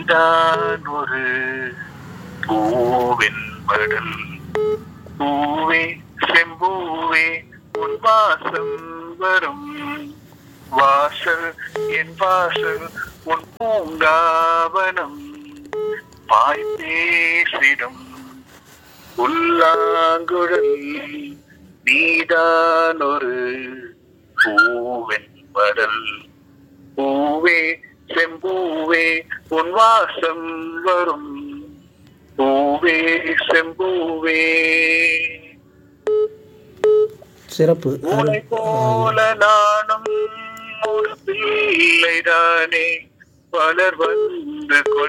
நீதான் ஒரு பூவின் மடல் பூவே செம்பூவே உன் வாசம் வரும் வாசல் என் வாசல் உன் பூங்காவனம் பாய் பேசிடும் புல்லாங்குழல் நீதான் ஒரு பூவின் மடல் பூவே செம்பூவே உன் வாசம் வரும் பூவே செம்பூவே சிறப்பு உனை போல நானும் ஒரு பிள்ளைதானே பலர் வந்து கொண்டு